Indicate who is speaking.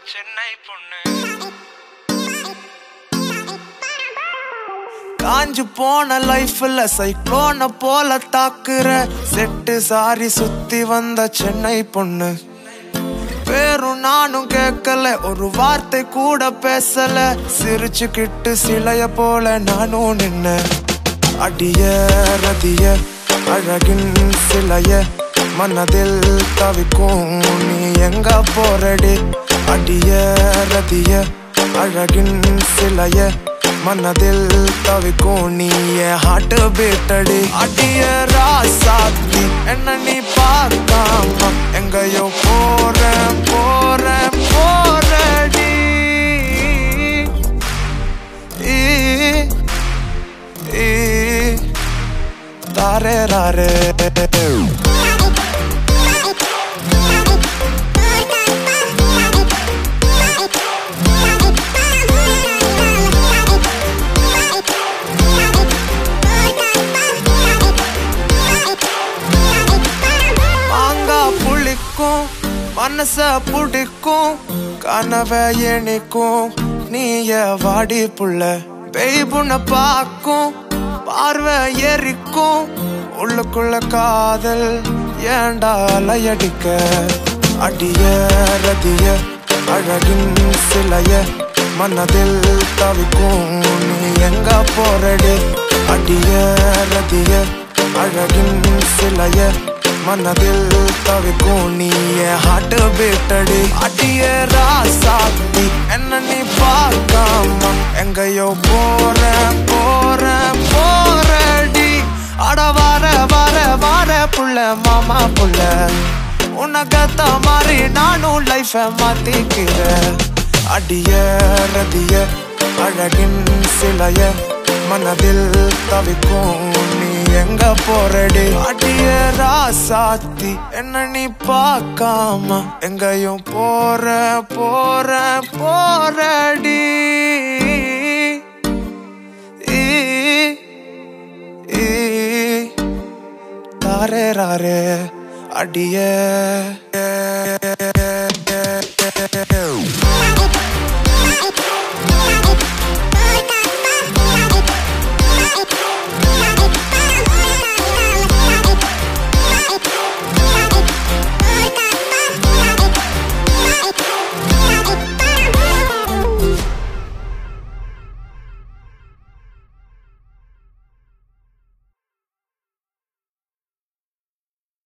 Speaker 1: சென்னை பொண்ணு
Speaker 2: காஞ்சு போன லைஃப்ல சைக்ளோன போல தாக்குற செட்டு சாரி சுத்தி வந்த சென்னை பொண்ணு பேரும் நானும் கேட்கல ஒரு வார்த்தை கூட பேசல சிரிச்சுக்கிட்டு சிலைய போல நானும் நின்ன அடிய ரதிய அழகின் சிலைய மனதில் தவிக்கும் நீ எங்க போறடி அடிய ரதிய அழகின் சிலைய மனதில் தவிக்கும் நீ என் ஹார்ட் பீட்டடி அடிய ராசாத்தி என்ன நீ பார்க்காம எங்கயோ போறேன் போறேன் போறடி ஈ, ஈ, தாரே ராரே மாங்காய் புளிக்கும் மனச பிடிக்கும் கனவை இனிக்கும் நீய வாடி புள்ள பெய்புன பார்க்கும் பார்வை எரிக்கும் உள்ளுக்குள்ள காதல் ஏண்டா அலையடிக்க அடிய ரதிய அழகின் சிலைய மனதில் தவிக்கும் நீ எங்க போறடி அடிய ரதிய அழகின் சிலைய மனதில் தவிக்கும் நீ ஹார்ட் பீட்டடி அடிய ராசாத்தி என்ன நீ பார்க்காம எங்கயோ போற போற போறடி அட வர வர வர புள்ள மாமா புள்ள உனக்கத்த மாதிரி நானும் லைஃப மாத்திக்கிறேன் அடிய ரதிய அழகின் சிலைய மனதில் தவிக்கும் நீ எங்க போறடி அடிய ராசாத்தி என்ன நீ பார்க்காம எங்கேயும் போற போற போறடி ஈ, ஈ, தாரே ராரே அடிய